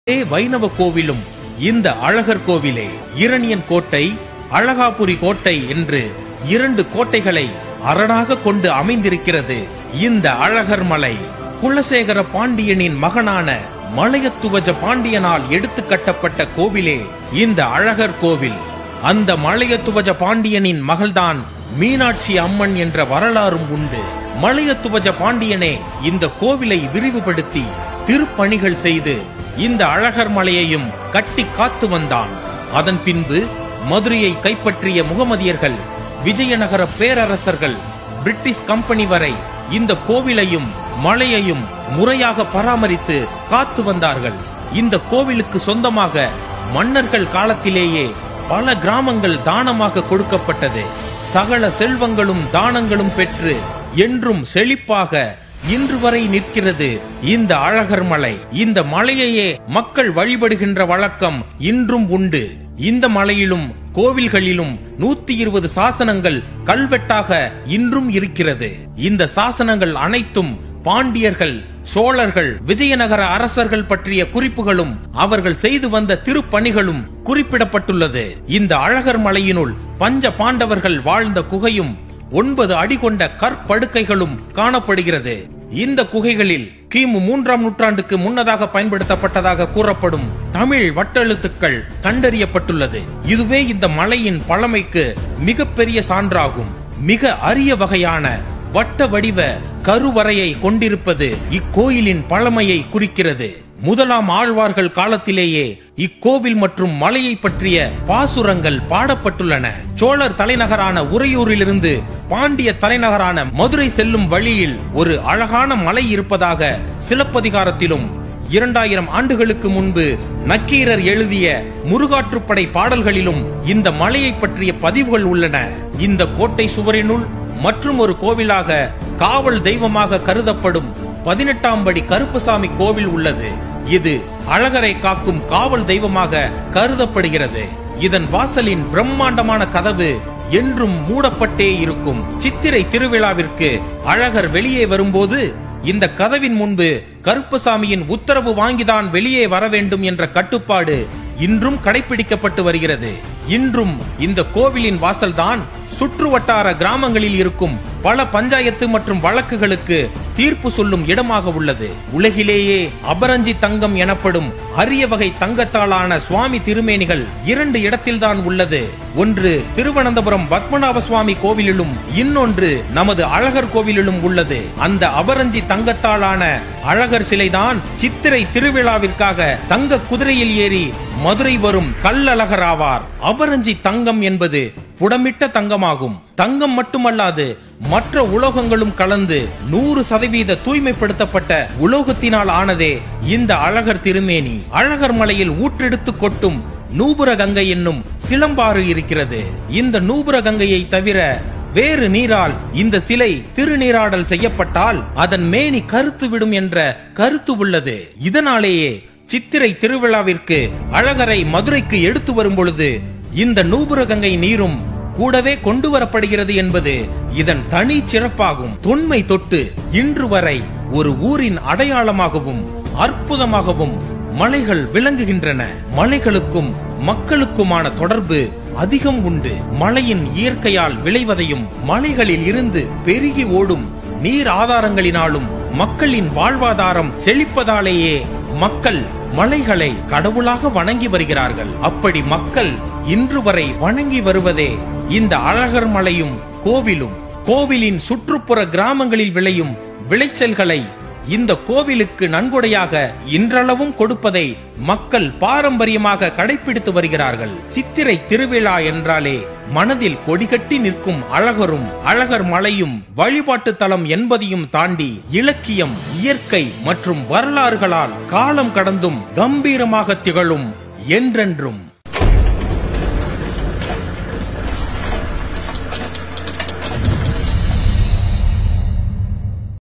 அதே வைணவ கோவிலும் இந்த அழகர் கோவிலே இரணியன் கோட்டை அழகாபுரி கோட்டை என்று இரண்டு கோட்டைகளை அரணாக கொண்டு அமைந்திருக்கிறது இந்த அழகர் மலை குலசேகர பாண்டியனின் மகனான மலையத்துவஜ பாண்டியனால் எடுத்து கட்டப்பட்ட கோவிலே இந்த அழகர் கோவில் அந்த மலையத்துவஜ பாண்டியனின் மகள்தான் மீனாட்சி அம்மன் என்ற வரலாறும் உண்டு மலையத்துவஜ பாண்டியனே இந்த கோவிலை விரிவுபடுத்தி திருப்பணிகள் செய்து இந்த அழகர் மலையையும் கட்டி காத்து வந்தான் அதன் பின்பு மதுரையை கைப்பற்றிய முகமதியர்கள் விஜயநகர பேரரசர்கள் பிரிட்டிஷ் கம்பெனி வரை இந்த கோவிலையும் மலையையும் முறையாக பராமரித்து காத்து வந்தார்கள் இந்த கோவிலுக்கு சொந்தமாக மன்னர்கள் காலத்திலேயே பல கிராமங்கள் தானமாக கொடுக்கப்பட்டது சகல செல்வங்களும் தானங்களும் பெற்று என்றும் செழிப்பாக இன்று வரை நிற்கிறது இந்த அழகர் மலை இந்த மலையையே மக்கள் வழிபடுகின்ற வழக்கம் இன்றும் உண்டு இந்த மலையிலும் கோவில்களிலும் நூத்தி இருபது சாசனங்கள் கல்வெட்டாக இன்றும் இருக்கிறது இந்த சாசனங்கள் அனைத்தும் பாண்டியர்கள் சோழர்கள் விஜயநகர அரசர்கள் பற்றிய குறிப்புகளும் அவர்கள் செய்து வந்த திருப்பணிகளும் குறிப்பிடப்பட்டுள்ளது இந்த அழகர் மலையினுள் பஞ்ச பாண்டவர்கள் வாழ்ந்த குகையும் ஒன்பது அடி கொண்ட கற்படுக்கைகளும் காணப்படுகிறது இந்த குகைகளில் கிமு மூன்றாம் நூற்றாண்டுக்கு முன்னதாக பயன்படுத்தப்பட்டதாக கூறப்படும் தமிழ் வட்டெழுத்துக்கள் கண்டறியப்பட்டுள்ளது இதுவே இந்த மலையின் பழமைக்கு மிகப்பெரிய சான்றாகும் மிக அரிய வகையான வட்ட வடிவ கருவறையை கொண்டிருப்பது இக்கோயிலின் பழமையை குறிக்கிறது முதலாம் ஆழ்வார்கள் காலத்திலேயே இக்கோவில் மற்றும் மலையை பற்றிய பாசுரங்கள் பாடப்பட்டுள்ளன சோழர் தலைநகரான உறையூரிலிருந்து பாண்டிய தலைநகரான மதுரை செல்லும் வழியில் ஒரு அழகான மலை இருப்பதாக சிலப்பதிகாரத்திலும் இரண்டாயிரம் ஆண்டுகளுக்கு முன்பு நக்கீரர் எழுதிய முருகாற்றுப்படை பாடல்களிலும் இந்த மலையை பற்றிய பதிவுகள் உள்ளன இந்த கோட்டை சுவரினுள் மற்றும் ஒரு கோவிலாக காவல் தெய்வமாக கருதப்படும் பதினெட்டாம் படி கருப்புசாமி கோவில் உள்ளது இது அழகரை காக்கும் காவல் தெய்வமாக கருதப்படுகிறது இதன் வாசலின் பிரம்மாண்டமான கதவு என்றும் மூடப்பட்டே இருக்கும் சித்திரை திருவிழாவிற்கு அழகர் வெளியே வரும்போது இந்த கதவின் முன்பு கருப்பசாமியின் உத்தரவு வாங்கிதான் வெளியே வர வேண்டும் என்ற கட்டுப்பாடு இன்றும் கடைபிடிக்கப்பட்டு வருகிறது இன்றும் இந்த கோவிலின் வாசல்தான் சுற்று வட்டார கிராமங்களில் இருக்கும் பல பஞ்சாயத்து மற்றும் வழக்குகளுக்கு தீர்ப்பு சொல்லும் இடமாக உள்ளது உலகிலேயே அபரஞ்சி தங்கம் எனப்படும் அரிய வகை தங்கத்தாலான சுவாமி திருமேனிகள் இரண்டு இடத்தில்தான் உள்ளது ஒன்று திருவனந்தபுரம் பத்மநாப சுவாமி கோவிலிலும் இன்னொன்று நமது அழகர் கோவிலிலும் உள்ளது அந்த அபரஞ்சி தங்கத்தாலான அழகர் சிலைதான் சித்திரை திருவிழாவிற்காக தங்க குதிரையில் ஏறி மதுரை வரும் கல்லழகர் ஆவார் அபரஞ்சி தங்கம் என்பது புடமிட்ட தங்கமாகும் தங்கம் மட்டுமல்லாது மற்ற உலோகங்களும் கலந்து நூறு சதவீத தூய்மைப்படுத்தப்பட்ட உலோகத்தினால் ஆனதே இந்த அழகர் திருமேனி அழகர் மலையில் ஊற்றெடுத்து கொட்டும் நூபுர கங்கை என்னும் சிலம்பாறு இருக்கிறது இந்த நூபுர கங்கையை தவிர வேறு நீரால் இந்த சிலை திருநீராடல் செய்யப்பட்டால் அதன் மேனி கருத்து விடும் என்ற கருத்து உள்ளது இதனாலேயே சித்திரை திருவிழாவிற்கு அழகரை மதுரைக்கு எடுத்து வரும் பொழுது இந்த நூபுர கங்கை நீரும் கூடவே கொண்டு வரப்படுகிறது என்பது இதன் தனி சிறப்பாகும் தொன்மை தொட்டு இன்று வரை ஒரு ஊரின் அடையாளமாகவும் அற்புதமாகவும் மலைகள் விளங்குகின்றன மலைகளுக்கும் மக்களுக்குமான தொடர்பு அதிகம் உண்டு மலையின் இயற்கையால் விளைவதையும் மலைகளில் இருந்து பெருகி ஓடும் நீர் ஆதாரங்களினாலும் மக்களின் வாழ்வாதாரம் செழிப்பதாலேயே மக்கள் மலைகளை கடவுளாக வணங்கி வருகிறார்கள் அப்படி மக்கள் இன்று வரை வணங்கி வருவதே இந்த அழகர் மலையும் கோவிலும் கோவிலின் சுற்றுப்புற கிராமங்களில் விளையும் விளைச்சல்களை இந்த கோவிலுக்கு நன்கொடையாக இன்றளவும் கொடுப்பதை மக்கள் பாரம்பரியமாக கடைபிடித்து வருகிறார்கள் சித்திரை திருவிழா என்றாலே மனதில் கொடிகட்டி நிற்கும் அழகரும் அழகர் மலையும் வழிபாட்டு தலம் என்பதையும் தாண்டி இலக்கியம் இயற்கை மற்றும் வரலாறுகளால் காலம் கடந்தும் கம்பீரமாக திகழும் என்றென்றும்